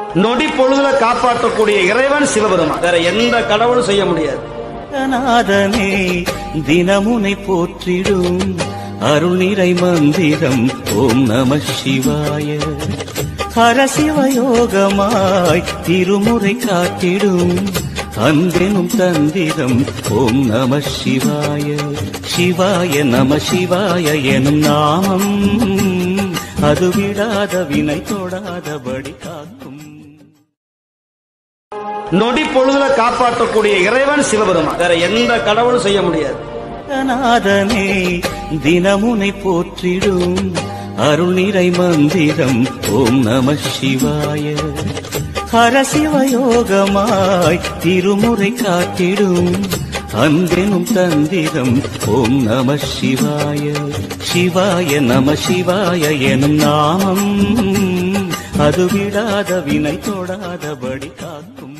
நொடி பொழுதுல காப்பாற்றக்கூடிய இறைவன் சிவபெருமான் வேற எந்த கடவுளும் செய்ய முடியாது நாதனே தினமுனை போற்றிடும் அருள் நிறை மந்திரம் ஓம் நம சிவாய ஹரசிவயோகமாய் திருமுறை காட்டிடும் அன்பெனும் தந்திரம் ஓம் நம சிவாய சிவாய நம சிவாய எனும் நாமம் அது விடாத வினை தொடாதபடி காக்கும் நொடி பொழுதுல காப்பாற்றக்கூடிய இறைவன் சிவபெருமான் வேற எந்த கடவுளும் செய்ய முடியாது நாதனே தினமுனை போற்றிடும் அருள் நிறை மந்திரம் ஓம் நம சிவாய ஹரசிவயோகமாய் திருமுறை காட்டிடும் அன்பெனும் தந்திரம் ஓம் நம சிவாய சிவாய நம சிவாய எனும் நாமம் அது விடாத வினை தொடாதபடி காக்கும்